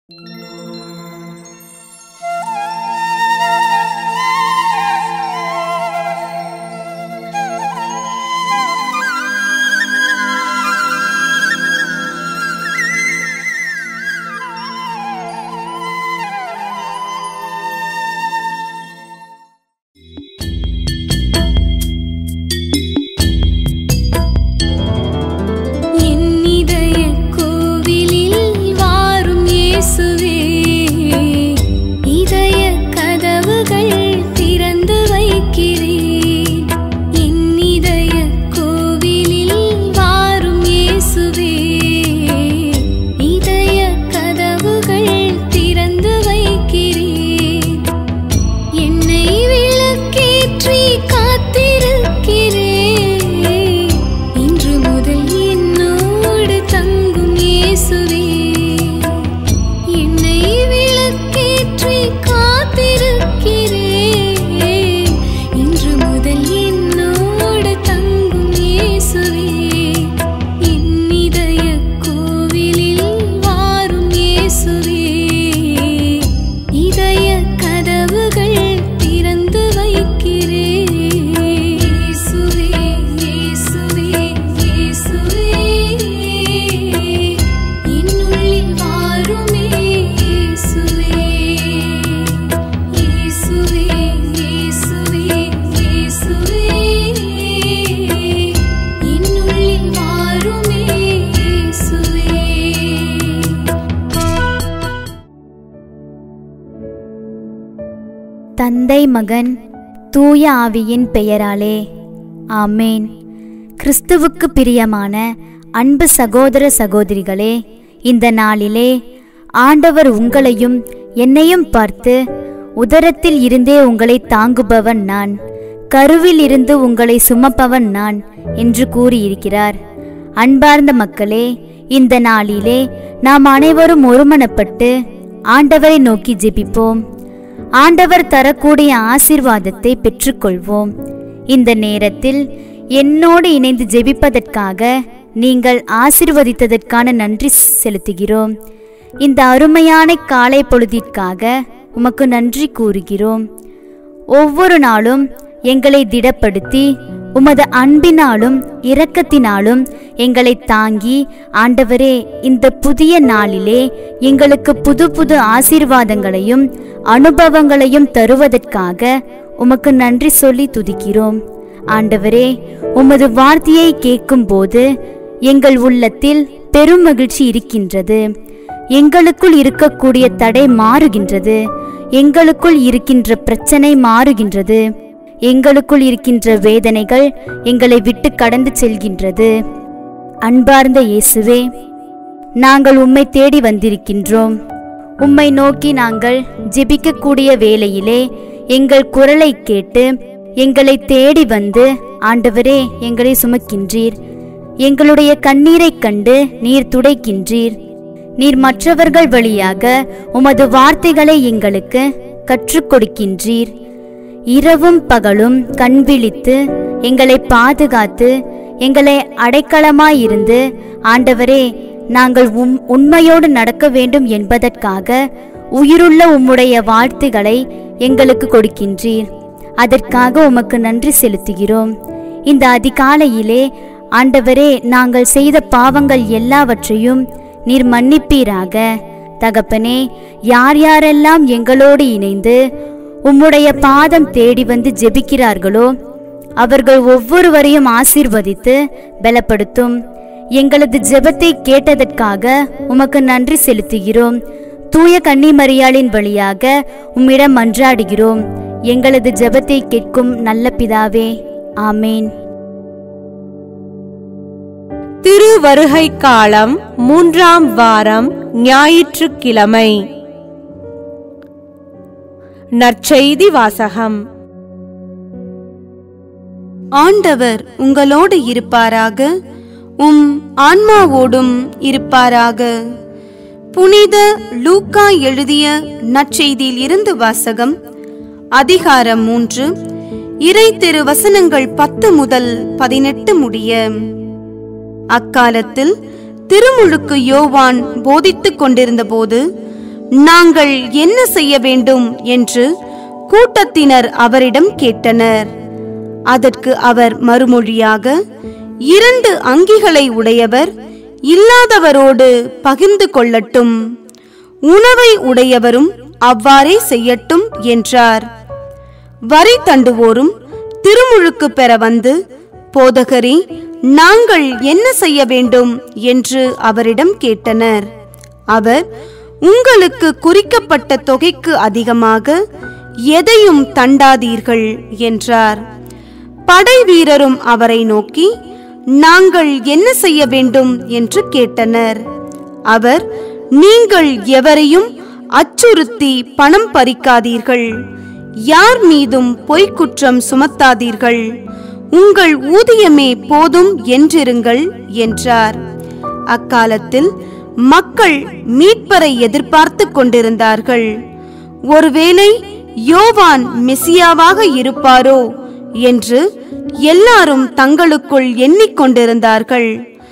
என் இதயக் கோவிலில் வாரும் இயேசுவே இதயக் கதவுகள் திறந்து வைக்கிறேன் என் இதயக் கோவிலில் வாரும் இயேசுவே இதயக் கதவுகள் திறந்து வைக்கிறேன் என்னை விளக்கேற்றி காத்திருக்கிறேன் இன்று முதல் என்னோடு தங்கும் இயேசுவே என்னை விளக்கேற்றி காத்திருக்கிறேன் இன்று முதல் என்னோடு தங்கும் இயேசுவே என் இதயக் கோவிலில் வாரும் இயேசுவே இதய கதவுகள் திறந்து வைக்கிறேன் இயேசுவே இயேசுவே இயேசுவே என்னுள்ளில் வாருமே இயேசுவே இயேசுவே இயேசுவே இயேசுவே என்னுள்ளில் வாருமே இயேசுவே தந்தை மகன் தூய ஆவியின் பெயராலே ஆமேன் கிறிஸ்துவுக்கு பிரியமான அன்பு சகோதர சகோதரிகளே இந்த நாளிலே ஆண்டவர் உங்களையும் என்னையும் பார்த்து உதரத்தில் இருந்தே உங்களை தாங்குபவன் நான் கருவில் இருந்து உங்களை சுமப்பவன் நான் என்று கூறியிருக்கிறார் அன்பார்ந்த மக்களே இந்த நாளிலே நாம் அனைவரும் ஒருமனப்பட்டு ஆண்டவரை நோக்கி ஜெபிப்போம் ஆண்டவர் தரக்கூடிய ஆசீர்வாதத்தை பெற்றுக்கொள்வோம் இந்த நேரத்தில் என்னோடு இணைந்து ஜெபிப்பதற்காக நீங்கள் ஆசீர்வதித்ததற்கான நன்றி செலுத்துகிறோம் இந்த அருமையான காலை பொழுதிற்காக உமக்கு நன்றி கூறுகிறோம் ஒவ்வொரு நாளும் எங்களை திடப்படுத்தி உமது அன்பினாலும் இரக்கத்தினாலும் எங்களை தாங்கி ஆண்டவரே இந்த புதிய நாளிலே எங்களுக்கு புது புது ஆசீர்வாதங்களையும் அனுபவங்களையும் தருவதற்காக உமக்கு நன்றி சொல்லி துதிக்கிறோம் ஆண்டவரே உமது வார்த்தையை கேட்கும்போது எங்கள் உள்ளத்தில் பெரும் மகிழ்ச்சி இருக்கின்றது எங்களுக்குள் இருக்கக்கூடிய தடை மாறுகின்றது எங்களுக்குள் இருக்கின்ற பிரச்சனை மாறுகின்றது எங்களுக்குள் இருக்கின்ற வேதனைகள் எங்களை விட்டு கடந்து செல்கின்றது அன்பார்ந்த இயேசுவே நாங்கள் உம்மை தேடி வந்திருக்கின்றோம் உம்மை நோக்கி நாங்கள் ஜெபிக்கக்கூடிய வேளையிலே எங்கள் குரலை கேட்டு எங்களை தேடி வந்து ஆண்டவரே எங்களை சுமக்கின்றீர் எங்களுடைய கண்ணீரைக் கண்டு நீர் துடைக்கின்றீர் நீர் மற்றவர்கள் வழியாக உமது வார்த்தைகளை எங்களுக்கு கற்றுக் கொடுக்கின்றீர் இரவும் பகலும் கண் விழித்து எங்களை பாதுகாத்து எங்களை அடைக்கலமாயிருந்து ஆண்டவரே நாங்கள் உம் உண்மையோடு நடக்க வேண்டும் என்பதற்காக உயிருள்ள உம்முடைய வாழ்த்துகளை எங்களுக்கு கொடுக்கின்றீர் அதற்காக உமக்கு நன்றி செலுத்துகிறோம் இந்த அதிகாலையிலே ஆண்டவரே நாங்கள் செய்த பாவங்கள் எல்லாவற்றையும் நீர் மன்னிப்பீராக தகப்பனே யார் யாரெல்லாம் எங்களோடு இணைந்து உம்முடைய பாதம் தேடி வந்து ஜெபிக்கிறார்களோ அவர்கள் ஒவ்வொருவரையும் ஆசீர்வதித்து பலப்படுத்தும் எங்களது ஜெபத்தை கேட்டதற்காக உமக்கு நன்றி செலுத்துகிறோம் தூய கன்னிமரியாளின் வழியாக உம்மிடம் மன்றாடுகிறோம் எங்களது ஜெபத்தை கேட்கும் நல்ல பிதாவே ஆமேன் திருவருகை காலம் மூன்றாம் வாரம் ஞாயிற்றுக்கிழமை நற்செய்தி வாசகம் ஆண்டவர் உங்களோடு இருப்பாராக உம் ஆன்மாவோடும் இருப்பாராக புனித லூக்கா எழுதிய நற்செய்தியில் இருந்து வாசகம் அதிகாரம் மூன்று இறை திரு வசனங்கள் பத்து முதல் பதினெட்டு முடிய அக்காலத்தில் திருமுழுக்கு யோவான் போதித்துக் கொண்டிருந்தபோது நாங்கள் என்ன செய்ய வேண்டும் என்று கூட்டத்தினர் அவரிடம் கேட்டனர் அதற்கு அவர் மறுமொழியாக இரண்டு அங்கிகளை உடையவர் இல்லாதவரோடு பகிர்ந்து கொள்ளட்டும் உணவை உடையவரும் அவ்வாறே செய்யட்டும் என்றார் வரி தண்டுவோரும் திருமுழுக்கு பெற வந்து போதகரே நாங்கள் என்ன செய்ய வேண்டும் என்று அவரிடம் கேட்டனர் அவர் உங்களுக்கு குறிக்கப்பட்ட தொகைக்கு அதிகமாக எதையும் தண்டாதீர்கள் என்றார் படை வீரரும் அவரை நோக்கி நாங்கள் என்ன செய்ய வேண்டும் என்று கேட்டனர் அவர் நீங்கள் எவரையும் அச்சுறுத்தி பணம் பறிக்காதீர்கள் யார் மீதும் பொய்க்குற்றம் சுமத்தாதீர்கள் உங்கள் ஊதியமே போதும் என்றிருங்கள் என்றார் அக்காலத்தில் மக்கள் மீட்பரை எதிர்பார்த்து கொண்டிருந்தார்கள் ஒருவேளை யோவான் மெசியாவாக இருப்பாரோ என்று எல்லாரும் தங்களுக்குள் எண்ணிக்கொண்டிருந்தார்கள்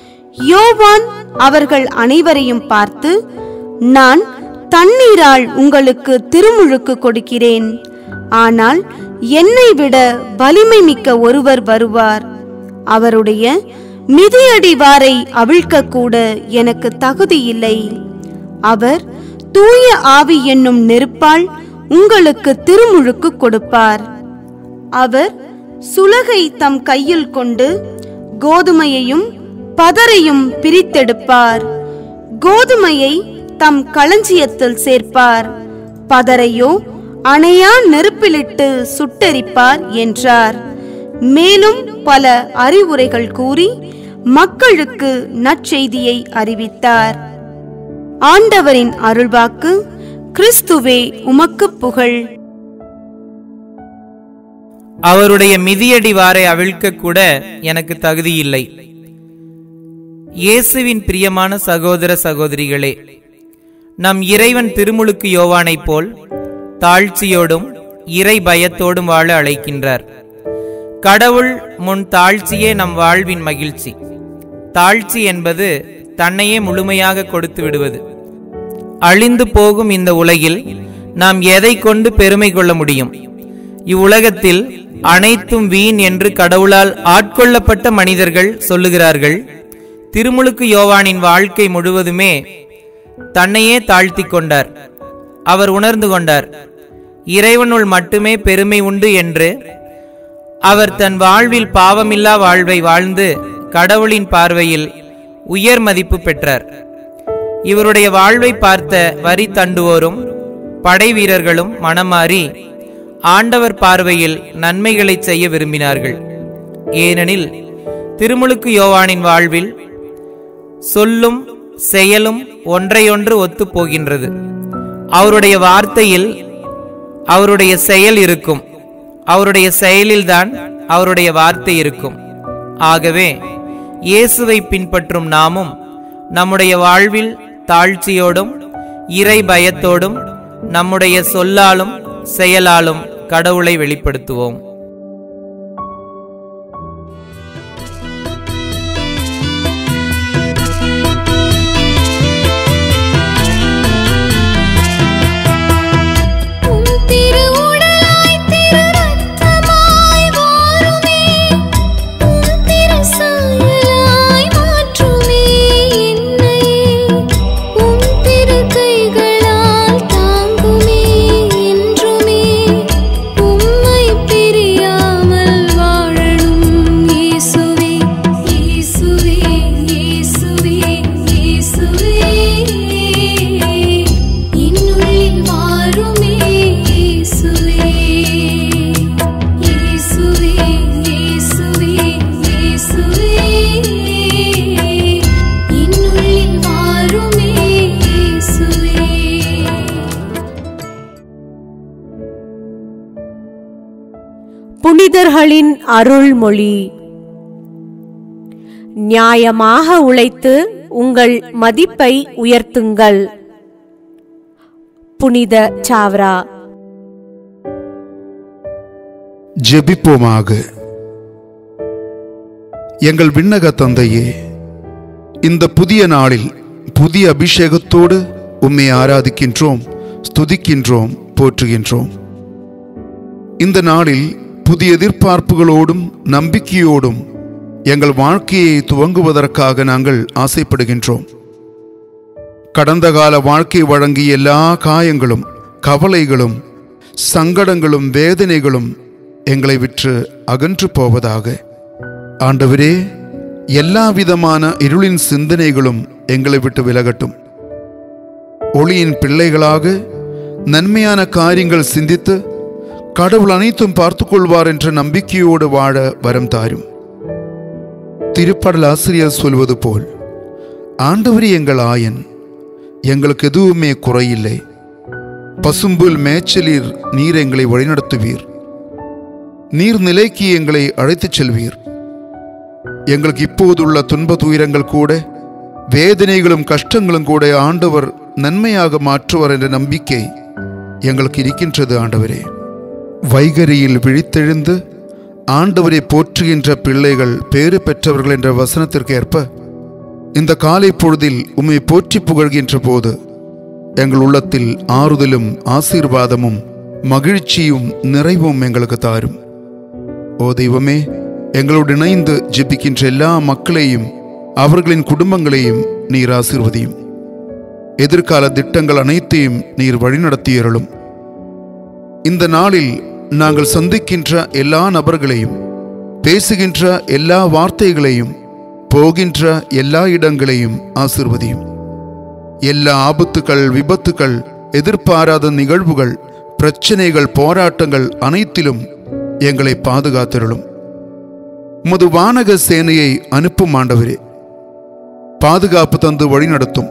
யோவான் அவர்கள் அனைவரையும் பார்த்து நான் தண்ணீரால் உங்களுக்கு திருமுழுக்கு கொடுக்கிறேன் ஆனால் என்னை விட வலிமை மிக்க ஒருவர் வருவார் அவருடைய மிதியடி வாரை அவிழ்க்க கூட எனக்கு தகுதி இல்லை அவர் தூய ஆவி என்னும் நெருப்பால் உங்களுக்கு திருமுழுக்கு கொடுப்பார் அவர் சுலகை தம் கையில் கொண்டு கோதுமையையும் பதரையும் பிரித்தெடுப்பார் கோதுமையை தம் களஞ்சியத்தில் சேர்ப்பார் பதரையோ அணையா நெருப்பிலிட்டு சுட்டெரிப்பார் என்றார் மேலும் பல அறிவுரைகள் கூறி மக்களுக்கு நற்செய்தியை அறிவித்தார் ஆண்டவரின் அருள்வாக்கு கிறிஸ்துவே உமக்கு புகழ் அவருடைய மிதியடி வாரை அவிழ்க்க கூட எனக்கு தகுதியில்லை இயேசுவின் பிரியமான சகோதர சகோதரிகளே நம் இறைவன் திருமுழுக்கு யோவானைப் போல் தாழ்ச்சியோடும் இறை பயத்தோடும் வாழ அழைக்கின்றார் கடவுள் முன் தாழ்ச்சியே நம் வாழ்வின் மகிழ்ச்சி தாழ்ச்சி என்பது தன்னையே முழுமையாக கொடுத்து விடுவது அழிந்து போகும் இந்த உலகில் நாம் எதை கொண்டு பெருமை கொள்ள முடியும் இவ்வுலகத்தில் அனைத்தும் வீண் என்று கடவுளால் ஆட்கொள்ளப்பட்ட மனிதர்கள் சொல்லுகிறார்கள் திருமுழுக்கு யோவானின் வாழ்க்கை முழுவதுமே தன்னையே தாழ்த்தி கொண்டார் அவர் உணர்ந்து கொண்டார் இறைவனுள் மட்டுமே பெருமை உண்டு என்று அவர் தன் வாழ்வில் பாவமில்லா வாழ்வை வாழ்ந்து கடவுளின் பார்வையில் உயர் மதிப்பு பெற்றார் இவருடைய வாழ்வை பார்த்த வரி தண்டுவோரும் படை வீரர்களும் மனமாறி ஆண்டவர் பார்வையில் நன்மைகளை செய்ய விரும்பினார்கள் ஏனெனில் திருமுழுக்கு யோவானின் வாழ்வில் சொல்லும் செயலும் ஒன்றையொன்று ஒத்துப் போகின்றது அவருடைய வார்த்தையில் அவருடைய செயல் இருக்கும் அவருடைய செயலில்தான் அவருடைய வார்த்தை இருக்கும் ஆகவே இயேசுவை பின்பற்றும் நாமும் நம்முடைய வாழ்வில் தாழ்ச்சியோடும் இறை பயத்தோடும் நம்முடைய சொல்லாலும் செயலாலும் கடவுளை வெளிப்படுத்துவோம் உம் திரு உடலாய் திரு ரத்தமாய் வாருமே உம் திரு சாயலாய் மாற்றுமே என்னையே உம் திரு கைகளால் தாங்குமே என்றுமே உம்மை பிரியாமல் வாழணும் இயேசுவே இயேசுவே இயேசுவே இயேசுவே இன்னுள்ளில் வாருமே இயேசுவே இயேசுவே இயேசுவே இயேசுவே இன்னுள்ளில் வாருமே இயேசுவே புனிதர்களின் அருள்மொழி நியாயமாக உழைத்து உங்கள் மதிப்பை உயர்த்துங்கள் புனித சாவ்ரா ஜெபிப்போமாக எங்கள் விண்ணக தந்தையே இந்த புதிய நாளில் புதிய அபிஷேகத்தோடு உம்மை ஆராதிக்கின்றோம் ஸ்துதிக்கின்றோம் போற்றுகின்றோம் இந்த நாளில் புதிய எதிர்பார்ப்புகளோடும் நம்பிக்கையோடும் எங்கள் வாழ்க்கையை துவங்குவதற்காக நாங்கள் ஆசைப்படுகின்றோம் கடந்த கால வாழ்க்கை வழங்கிய எல்லா காயங்களும் கவலைகளும் சங்கடங்களும் வேதனைகளும் எங்களை விற்று அகன்று போவதாக ஆண்டவரே எல்லா விதமான இருளின் சிந்தனைகளும் எங்களை விட்டு விலகட்டும் ஒளியின் பிள்ளைகளாக நன்மையான காரியங்கள் சிந்தித்து கடவுள் அனைத்தும் பார்த்துக் கொள்வார் என்ற நம்பிக்கையோடு வாழ வரம் தாரும் திருப்படல் ஆசிரியர் சொல்வது போல் ஆண்டவரே எங்கள் ஆயன் எங்களுக்கு எதுவுமே குறையில்லை பசும்புல் மேய்ச்சலில் நீர் எங்களை வழிநடத்துவீர் நீர் நிலைக்கு எங்களை அழைத்துச் செல்வீர் எங்களுக்கு இப்போதுள்ள துன்ப துயரங்கள் கூட வேதனைகளும் கஷ்டங்களும் கூட ஆண்டவர் நன்மையாக மாற்றுவார் என்ற நம்பிக்கை எங்களுக்கு இருக்கின்றது ஆண்டவரே வைகரியில் விழித்தெழுந்து ஆண்டவரை போற்றுகின்ற பிள்ளைகள் பேறு பெற்றவர்கள் என்ற வசனத்திற்கு ஏற்ப இந்த காலை பொழுதில் உம்மை போற்றி புகழ்கின்ற போது எங்கள் உள்ளத்தில் ஆறுதலும் ஆசீர்வாதமும் மகிழ்ச்சியும் நிறைவும் எங்களுக்கு தாரும் ஓ தெய்வமே எங்களோடு இணைந்து ஜெபிக்கின்ற எல்லா மக்களையும் அவர்களின் குடும்பங்களையும் நீர் ஆசீர்வதியும் எதிர்கால திட்டங்கள் அனைத்தையும் நீர் வழிநடத்தியருளும் இந்த நாளில் நாங்கள் சந்திக்கின்ற எல்லா நபர்களையும் பேசுகின்ற எல்லா வார்த்தைகளையும் போகின்ற எல்லா இடங்களையும் ஆசிர்வதியும் எல்லா ஆபத்துக்கள் விபத்துக்கள் எதிர்பாராத நிகழ்வுகள் பிரச்சனைகள் போராட்டங்கள் அனைத்திலும் எங்களை பாதுகாத்திருளும் உமது வானக சேனையை அனுப்பும் ஆண்டவரே பாதுகாப்பு தந்து வழிநடத்தும்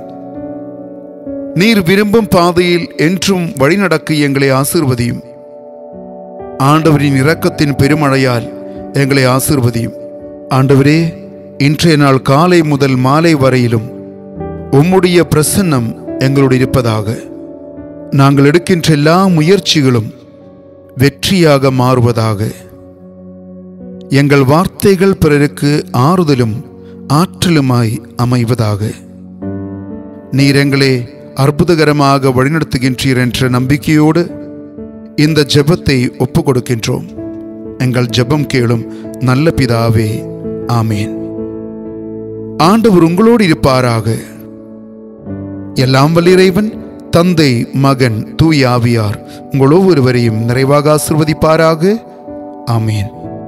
நீர் விரும்பும் பாதையில் என்றும் வழிநடக்க எங்களை ஆசிர்வதியும் ஆண்டவரின் இரக்கத்தின் பெருமழையால் எங்களை ஆசிர்வதியும் ஆண்டவரே இன்றைய நாள் காலை முதல் மாலை வரையிலும் உம்முடைய பிரசன்னம் எங்களோடு இருப்பதாக நாங்கள் எடுக்கின்ற எல்லா முயற்சிகளும் வெற்றியாக மாறுவதாக எங்கள் வார்த்தைகள் பிறருக்கு ஆறுதலும் ஆற்றலுமாய் அமைவதாக நீர் எங்களை அற்புதகரமாக வழிநடத்துகின்றீர் என்ற நம்பிக்கையோடு இந்த ஜெபத்தை ஒப்பு கொடுக்கின்றோம் எங்கள் ஜெபம் கேளும் நல்ல பிதாவே ஆமேன் ஆண்டவர் உங்களோடு இருப்பாராக எல்லாம் வல்ல இறைவன் தந்தை மகன் தூய் ஆவியார் உங்கள் ஒவ்வொருவரையும் நிறைவாக ஆசிர்வதிப்பாராக ஆமேன்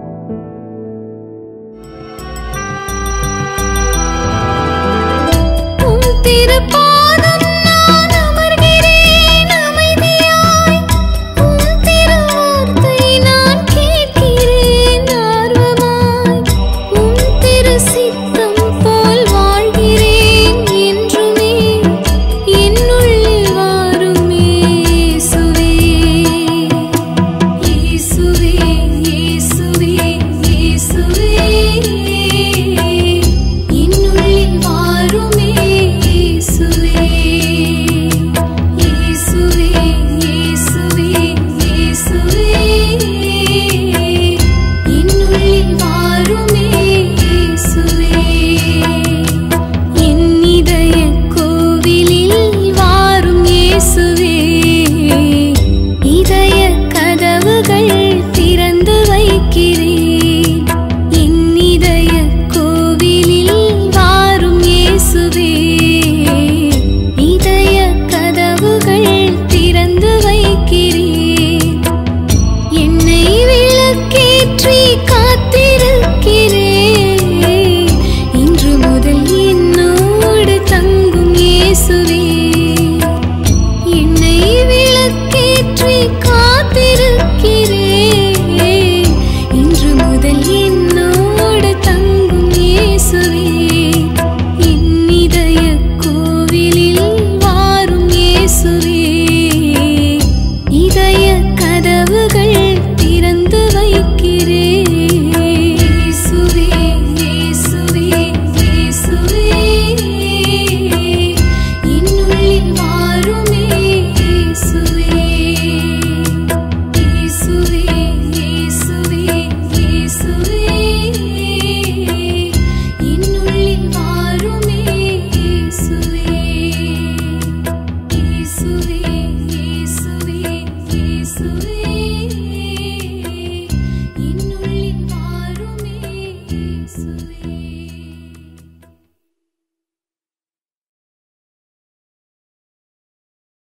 உம் திருப்பாதம் நான் அமர்கிறேன் அமைதியாய் உம் திருவார்த்தை நான் கேட்கிறேன் ஆர்வமாய் உம் திரு சித்தம் போல் வாழ்கிறேன் என்றுமே என்னுள் வாருமே இயேசுவே இயேசுவே இயேசுவே இயேசுவே என்னுள்ளில் வாருமே இயேசுவே இயேசுவே